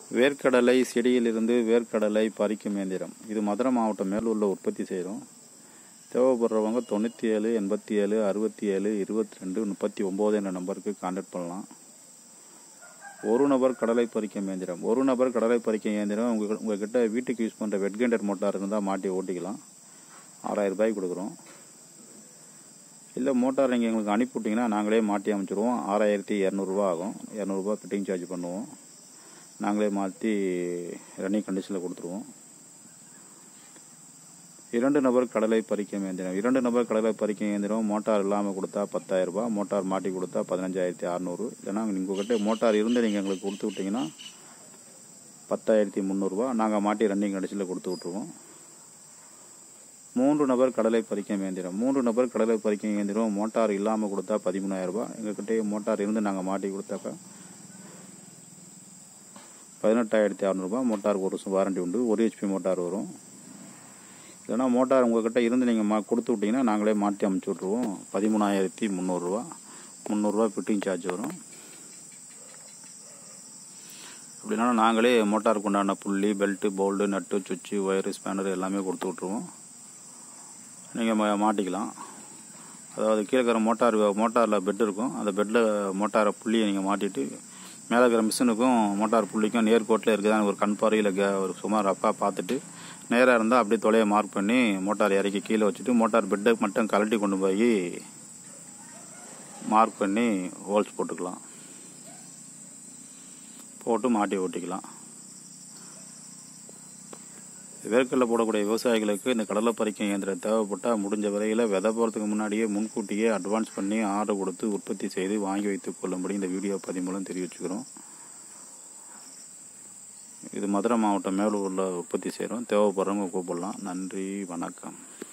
வேர்க்கடலை செடியிலிருந்து வேர்க்கடலை பறிக்கும் இயந்திரம் இது மதுரை மாவட்டம் மேலூரில் உற்பத்தி செய்கிறோம் தேவைப்படுறவங்க தொண்ணூற்றி ஏழு எண்பத்தி ஏழு அறுபத்தி ஏழு இருபத்தி ரெண்டு முப்பத்தி ஒம்பது என்ற நம்பருக்கு கான்டாக்ட் பண்ணலாம் ஒரு நபர் கடலை பறிக்கும் இயந்திரம் ஒரு நபர் கடலை பறிக்கும் இயந்திரம் உங்கள் உங்ககிட்ட வீட்டுக்கு யூஸ் பண்ணுற வெட்கெண்டர் மோட்டார் இருந்தால் மாட்டி ஓட்டிக்கலாம் ஆறாயிரம் ரூபாய்க்கு கொடுக்குறோம் இல்லை மோட்டார் நீங்கள் எங்களுக்கு அனுப்பி விட்டிங்கன்னா நாங்களே மாட்டி அமைச்சிருவோம் ஆறாயிரத்தி இரநூறுபா ஆகும் இரநூறுபா ஃபிட்டிங் சார்ஜ் பண்ணுவோம் நாங்களே மாற்றி ரன்னிங் கண்டிஷனில் கொடுத்துருவோம் இரண்டு நபர் கடலை பறிக்கும் இயந்திரம் இரண்டு நபர் கடலை பறிக்கும் இயந்திரம் மோட்டார் இல்லாமல் கொடுத்தா பத்தாயிரம் ரூபாய் மோட்டார் மாட்டி கொடுத்தா பதினஞ்சாயிரத்தி அறநூறு இல்லைனா உங்கள்கிட்ட மோட்டார் இருந்து நீங்கள் எங்களுக்கு கொடுத்து விட்டிங்கன்னா பத்தாயிரத்தி முந்நூறுரூவா நாங்கள் மாட்டி ரன்னிங் கண்டிஷனில் கொடுத்து விட்ருவோம் மூன்று நபர் கடலை பறிக்கும் இயந்திரம் மூன்று நபர் கடலை பறிக்கும் இயந்திரம் மோட்டார் இல்லாமல் கொடுத்தா பதிமூணாயிரம் ரூபாய் எங்ககிட்டயே மோட்டார் இருந்து நாங்கள் மாட்டி கொடுத்தாக்கா பதினெட்டாயிரத்தி அறநூறுபா மோட்டாருக்கு ஒரு வருஷம் வாரண்டி உண்டு ஒரு ஹெச்பி மோட்டார் வரும் இல்லைனா மோட்டார் உங்கள்கிட்ட இருந்து நீங்கள் மா கொடுத்து விட்டிங்கன்னா நாங்களே மாற்றி அமுச்சு விட்ருவோம் பதிமூணாயிரத்தி முந்நூறுரூவா முந்நூறுரூவா ஃபிட்டிங் சார்ஜ் வரும் அப்படின்னா நாங்களே மோட்டாருக்கு உண்டான புள்ளி பெல்ட்டு போல்டு நட்டு சுவிட்சு ஒயரு ஸ்பேனர் எல்லாமே கொடுத்து விட்ருவோம் நீங்கள் மா மாட்டிக்கலாம் அதாவது கீழே இருக்கிற மோட்டார் மோட்டாரில் பெட் இருக்கும் அந்த பெட்டில் மோட்டாரை புள்ளியை நீங்கள் மாட்டிட்டு மேலே இருக்கிற மிஷினுக்கும் மோட்டார் புள்ளிக்கும் நேர்கோட்டில் இருக்குதான்னு ஒரு கண் பார்வையில் கே ஒரு சுமார் அப்பா பார்த்துட்டு நேராக இருந்தால் அப்படியே தொலையை மார்க் பண்ணி மோட்டார் இறக்கி கீழே வச்சுட்டு மோட்டார் பெட்டை மட்டும் கழட்டி கொண்டு போய் மார்க் பண்ணி ஹோல்ஸ் போட்டுக்கலாம் போட்டு மாட்டி ஓட்டிக்கலாம் வேர்க்கடலை போடக்கூடிய விவசாயிகளுக்கு இந்த கடலை பறிக்கும் இயந்திரம் தேவைப்பட்டால் முடிஞ்ச வரையில் விதை போகிறதுக்கு முன்னாடியே முன்கூட்டியே அட்வான்ஸ் பண்ணி ஆர்டர் கொடுத்து உற்பத்தி செய்து வாங்கி வைத்துக் கொள்ளும்படி இந்த வீடியோ பதிவு மூலம் தெரிவிச்சுக்கிறோம் இது மதுரை மாவட்டம் மேலூரில் உற்பத்தி செய்கிறோம் தேவைப்படுறவங்க கூப்பிடலாம் நன்றி வணக்கம்